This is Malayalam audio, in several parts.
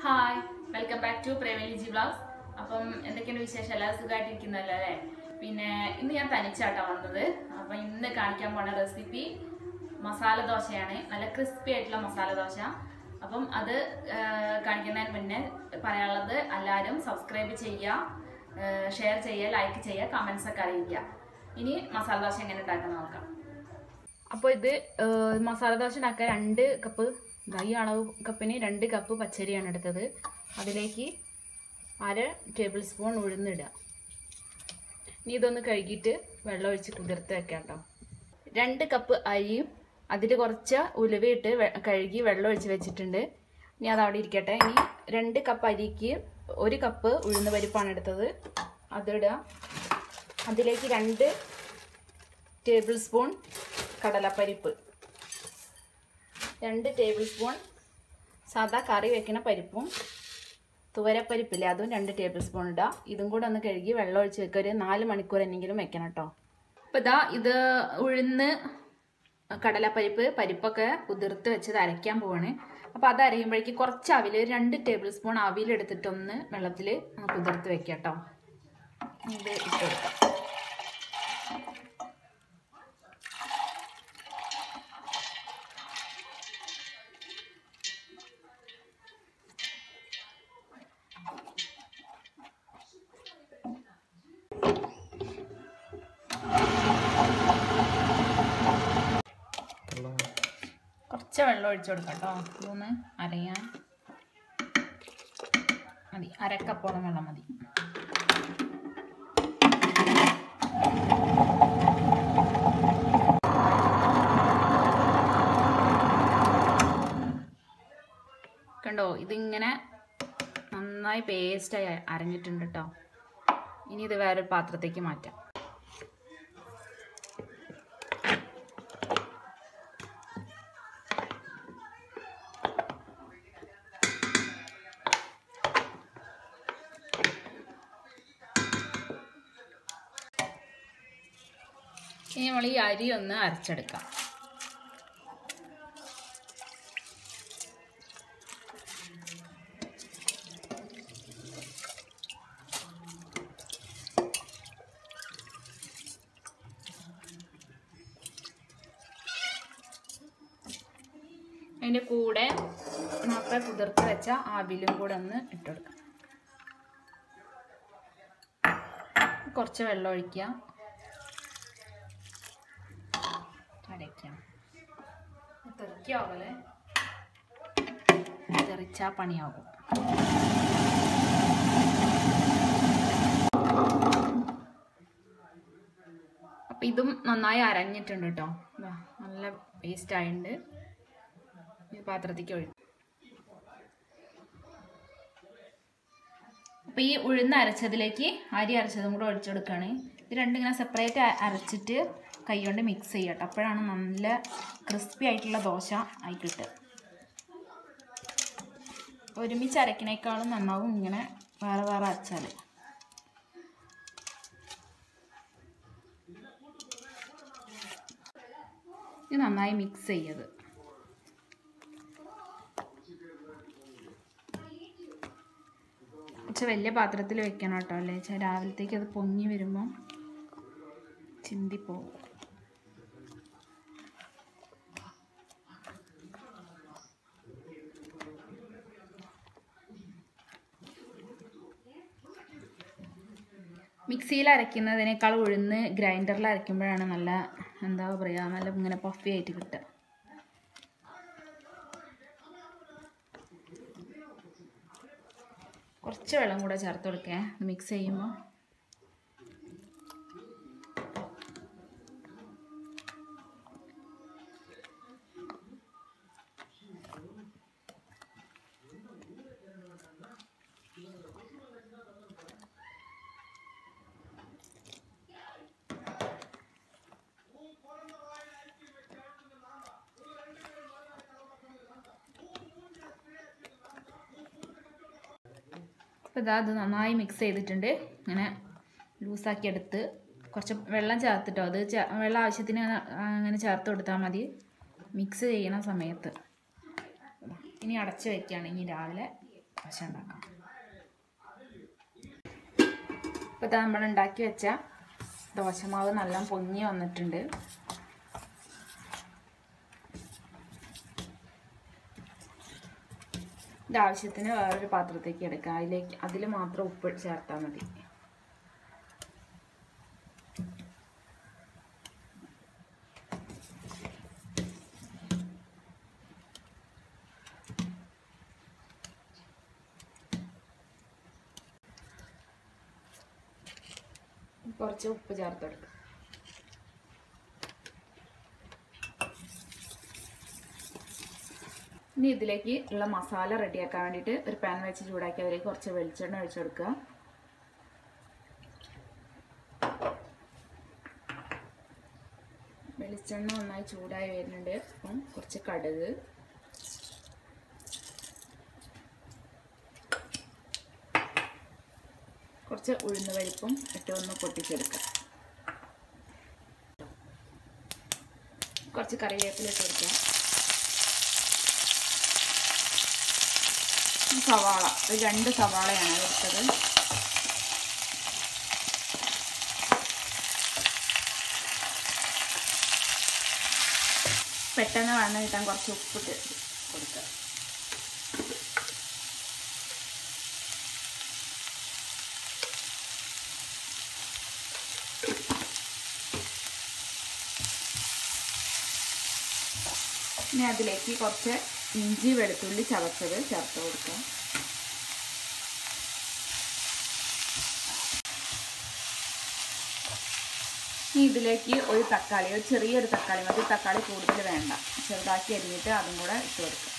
hi welcome back to Premaliji blogs അപ്പം എന്തൊക്കെയാണ് വിശേഷം എല്ലാവരും സുഖമായിട്ടിരിക്കുന്നല്ലോ അല്ലേ പിന്നെ ഇന്ന് ഞാൻ തനിച്ചാട്ടോ വന്നത് അപ്പം ഇന്ന് കാണിക്കാൻ പോണ റെസിപ്പി മസാല ദോശയാണ് നല്ല ക്രിസ്പി ആയിട്ടുള്ള മസാല ദോശ അപ്പം അത് ആ, കാണിക്കുന്നതിന് മുന്നേ പറയാനുള്ളത് എല്ലാവരും സബ്സ്ക്രൈബ് ചെയ്യുക ഷെയർ ചെയ്യുക ലൈക്ക് ചെയ്യുക കമൻസ് ഒക്കെ അറിയിക്കുക ഇനി മസാല ദോശ എങ്ങനെ ഉണ്ടാക്കാൻ നോക്കാം അപ്പോൾ ഇത് ഏഹ്, മസാല ദോശ ഉണ്ടാക്കാൻ രണ്ട് കപ്പ് ദാ ഈ അളവ് കപ്പിന് രണ്ട് കപ്പ് പച്ചരിയാണ് എടുത്തത് അതിലേക്ക് അര ടേബിൾ സ്പൂൺ ഉഴുന്നിടുക ഇനി ഇതൊന്ന് കഴുകിയിട്ട് വെള്ളം ഒഴിച്ച് കുതിർത്ത് വെക്കാം കേട്ടോ രണ്ട് കപ്പ് അരിയും അതിൽ കുറച്ച് ഉലുവയിട്ട് വെ- കഴുകി വെള്ളം ഒഴിച്ച് വെച്ചിട്ടുണ്ട് ഇനി അത് അവിടെ ഇരിക്കട്ടെ ഇനി രണ്ട് കപ്പ് അരിക്ക് ഒരു കപ്പ് ഉഴുന്ന് പരിപ്പാണ് എടുത്തത് അതിടുക അതിലേക്ക് രണ്ട് ടേബിൾ സ്പൂൺ കടലപ്പരിപ്പ് രണ്ട് ടേബിൾ സ്പൂൺ സാദാ കറി വെക്കുന്ന പരിപ്പും തുവരപ്പരിപ്പില്ലേ അതും രണ്ട് ടേബിൾ സ്പൂൺ ഇടുക ഇതും കൂടെ ഒന്ന് കഴുകി വെള്ളം ഒഴിച്ച് വെക്കുക ഒരു നാല് മണിക്കൂർ എന്നെങ്കിലും വെക്കണം കേട്ടോ അപ്പോൾ ഇതാ ഇത് ഉഴുന്ന് കടലപ്പരിപ്പ് പരിപ്പൊക്കെ കുതിർത്ത് വെച്ചത് അരയ്ക്കാൻ പോവാണ് അപ്പോൾ അത് അരയുമ്പോഴേക്ക് കുറച്ച് അവിൽ ഒരു രണ്ട് ടേബിൾ സ്പൂൺ അവിലെടുത്തിട്ടൊന്ന് വെള്ളത്തിൽ ഒന്ന് കുതിർത്ത് വെക്കാം കേട്ടോ ഇത് ഇട്ട് കൊടുക്കാം കുറച്ച് വെള്ളം ഒഴിച്ചു കൊടുക്കാം കേട്ടോ ഇതൊന്ന് അരയാൻ മതി അരക്കപ്പോളം വെള്ളം മതി കണ്ടോ ഇതിങ്ങനെ നന്നായി പേസ്റ്റായി അരഞ്ഞിട്ടുണ്ട് കേട്ടോ ഇനി ഇത് വേറൊരു പാത്രത്തേക്ക് മാറ്റാം ഇനി നമ്മൾ ഈ അരി ഒന്ന് അരച്ചെടുക്കാം അതിൻ്റെ കൂടെ നേരത്തെ കുതിർത്ത് വെച്ച ആവിലും കൂടെ ഒന്ന് ഇട്ടുകൊടുക്കാം കുറച്ച് വെള്ളം ഒഴിക്കുക അരയ്ക്കാം തെറിക്കാവല്ലേ തെറിച്ചാ പണിയാകും അപ്പം ഇതും നന്നായി അരഞ്ഞിട്ടുണ്ട് കേട്ടോ ദാ, നല്ല പേസ്റ്റ് ആയിട്ടുണ്ട് ഈ പാത്രത്തേക്ക് ഒഴി അപ്പം ഈ ഉഴുന്ന് അരച്ചതിലേക്ക് അരി അരച്ചതും കൂടെ ഒഴിച്ചു കൊടുക്കുകയാണ് ഇത് രണ്ടും ഇങ്ങനെ സെപ്പറേറ്റ് അരച്ചിട്ട് കൈ കൊണ്ട് മിക്സ് ചെയ്യട്ടോ അപ്പോഴാണ് നല്ല ക്രിസ്പി ആയിട്ടുള്ള ദോശ ആയി കിട്ടുക ഒരുമിച്ച് അരക്കിനേക്കാളും നന്നാവും ഇങ്ങനെ വേറെ വേറെ അരച്ചാൽ ഇത് നന്നായി മിക്സ് ചെയ്യത് കുറച്ച് വലിയ പാത്രത്തിൽ വെക്കണം കേട്ടോ അല്ലേ വെച്ചാൽ രാവിലത്തേക്ക് അത് പൊങ്ങി വരുമ്പം ചിന്തിപ്പോവും മിക്സിയിൽ അരയ്ക്കുന്നതിനേക്കാൾ ഉഴുന്ന് ഗ്രൈൻഡറിൽ അരയ്ക്കുമ്പോഴാണ് നല്ല എന്താ പറയുക നല്ല ഇങ്ങനെ പഫി ആയിട്ട് കിട്ടുക കുറച്ച് വെള്ളം കൂടെ ചേർത്ത് കൊടുക്കേ മിക്സ് ചെയ്യുമ്പോൾ അപ്പോൾ ഇതാ അത് നന്നായി മിക്സ് ചെയ്തിട്ടുണ്ട് ഇങ്ങനെ ലൂസാക്കി എടുത്ത് കുറച്ച് വെള്ളം ചേർത്തിട്ടോ അത് ചേ- വെള്ളം ആവശ്യത്തിന് അങ്ങനെ ചേർത്ത് കൊടുത്താൽ മതി മിക്സ് ചെയ്യണ സമയത്ത് ഇനി അടച്ച് വെക്കുകയാണ് ഇനി രാവിലെ ദോശ ഉണ്ടാക്കാം ഇപ്പോൾ ഇതാ നമ്മൾ ഉണ്ടാക്കി വെച്ച ദോശമാവ് നല്ല പൊങ്ങി വന്നിട്ടുണ്ട് ഇത് ആവശ്യത്തിന് വേറൊരു പാത്രത്തേക്ക് എടുക്കാം അതിലേക്ക് അതിൽ മാത്രം ഉപ്പ് ചേർത്താൽ മതി കുറച്ച് ഉപ്പ് ചേർത്തെടുക്കാം ഇനി ഇതിലേക്ക് ഉള്ള മസാല റെഡിയാക്കാൻ വേണ്ടിയിട്ട് ഒരു പാൻ വെച്ച് ചൂടാക്കി അതിലേക്ക് കുറച്ച് വെളിച്ചെണ്ണ ഒഴിച്ചു കൊടുക്കുക വെളിച്ചെണ്ണ നന്നായി ചൂടായി വരുന്നുണ്ട് അപ്പം കുറച്ച് കടുക് കുറച്ച് ഉഴുന്ന് പരിപ്പും ഇട്ട് ഒന്ന് പൊട്ടിച്ചെടുക്കുക കുറച്ച് കറിവേപ്പില ഇട്ട് കൊടുക്കുക സവാള ഒരു രണ്ട് സവാളയാണ് എടുത്തത് പെട്ടെന്ന് വഴന്ന് കിട്ടാൻ കുറച്ച് ഉപ്പിട്ട് കൊടുക്കുക ഇനി അതിലേക്ക് കുറച്ച് ഇഞ്ചി വെളുത്തുള്ളി ചതച്ചത് ചേർത്ത് കൊടുക്കുക ഇനി ഇതിലേക്ക് ഒരു തക്കാളി ഒരു ചെറിയൊരു തക്കാളി മതി തക്കാളി കൂടുതൽ വേണ്ട ചെറുതാക്കി അരിഞ്ഞിട്ട് അതും കൂടെ ഇട്ട് കൊടുക്കുക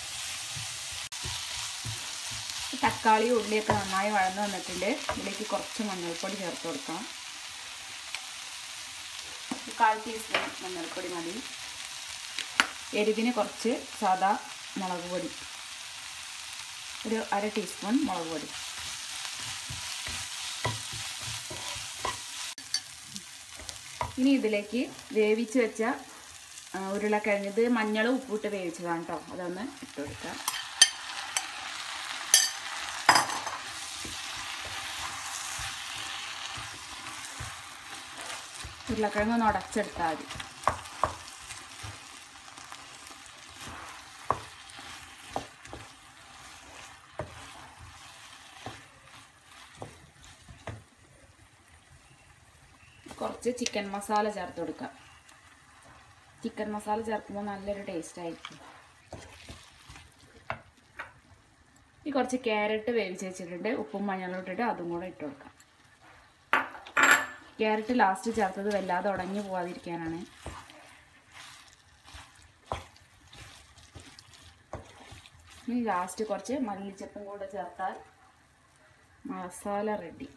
തക്കാളി ഉള്ളിയൊക്കെ നന്നായി വഴന്ന് വന്നിട്ടുണ്ട് ഇതിലേക്ക് കുറച്ച് മഞ്ഞൾപ്പൊടി ചേർത്ത് കൊടുക്കാം കാൽ ടീസ്പൂൺ മഞ്ഞൾപ്പൊടി മതി എരിവിന് കുറച്ച് സാദാ മുളക് പൊടി ഒരു അര ടീസ്പൂൺ മുളക് പൊടി ഇനി ഇതിലേക്ക് വേവിച്ച് വെച്ച ഉരുളക്കിഴങ്ങ് ഇത് മഞ്ഞൾ ഉപ്പിട്ട് വേവിച്ചതാണ് കേട്ടോ അതൊന്ന് ഇട്ട് കൊടുക്കാം ഉരുളക്കിഴങ്ങ് ഒന്ന് ഉടച്ചെടുത്താൽ മതി കുറച്ച് ചിക്കൻ മസാല ചേർത്ത് കൊടുക്കാം ചിക്കൻ മസാല ചേർക്കുമ്പോൾ നല്ലൊരു ടേസ്റ്റ് ആയിരിക്കും ഈ കുറച്ച് ക്യാരറ്റ് വേവിച്ച് വെച്ചിട്ടുണ്ട് ഉപ്പും മഞ്ഞളും ഇട്ടിട്ട് അതും കൂടെ ഇട്ട് കൊടുക്കാം ക്യാരറ്റ് ലാസ്റ്റ് ചേർത്തത് വല്ലാതെ ഉടഞ്ഞു പോവാതിരിക്കാനാണ് ഇനി ലാസ്റ്റ് കുറച്ച് മല്ലിച്ചപ്പും കൂടെ ചേർത്താൽ മസാല റെഡി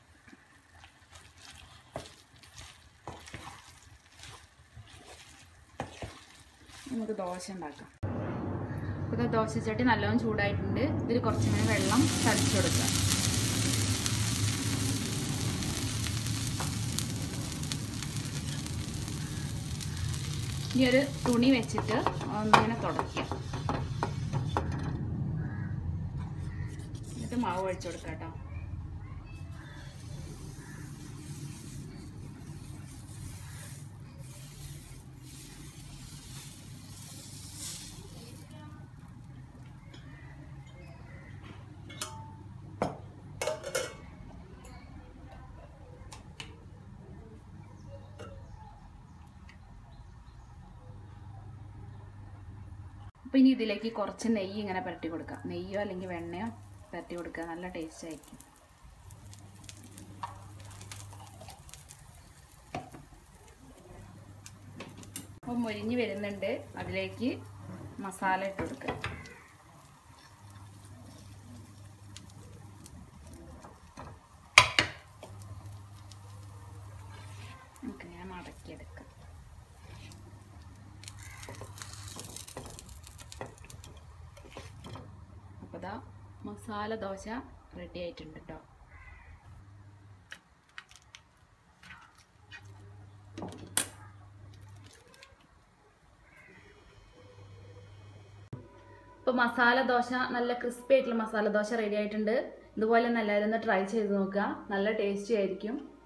നമുക്ക് ദോശ ഉണ്ടാക്കാം ഇപ്പോൾ ദോശച്ചട്ടി നല്ലോണം ചൂടായിട്ടുണ്ട് ഇതിൽ കുറച്ചിങ്ങനെ വെള്ളം തളിച്ചു കൊടുക്കാം ഇനി ഒരു തുണി വെച്ചിട്ട് ഒന്നിങ്ങനെ തുടയ്ക്കാം എന്നിട്ട് മാവ് ഒഴിച്ചു കൊടുക്കാം കേട്ടോ അപ്പോൾ ഇനി ഇതിലേക്ക് കുറച്ച് നെയ്യ് ഇങ്ങനെ പുരട്ടി കൊടുക്കാം നെയ്യോ അല്ലെങ്കിൽ വെണ്ണയോ പുരട്ടി കൊടുക്കുക നല്ല ടേസ്റ്റ് ആയിരിക്കും അപ്പോൾ മൊരിഞ്ഞ് വരുന്നുണ്ട് അതിലേക്ക് മസാല ഇട്ട് കൊടുക്കുക നമുക്ക് ഞാൻ മടക്കിയെടുക്കാം അപ്പോൾ ഇതാ മസാല ദോശ റെഡി ആയിട്ടുണ്ട് കേട്ടോ ഇപ്പോൾ അപ്പോൾ മസാല ദോശ നല്ല ക്രിസ്പി ആയിട്ടുള്ള മസാല ദോശ റെഡി ആയിട്ടുണ്ട് ഇതുപോലെ ഒന്ന് എല്ലാവരും ഒന്ന് ട്രൈ ചെയ്ത് നോക്കുക നല്ല ടേസ്റ്റി ആയിരിക്കും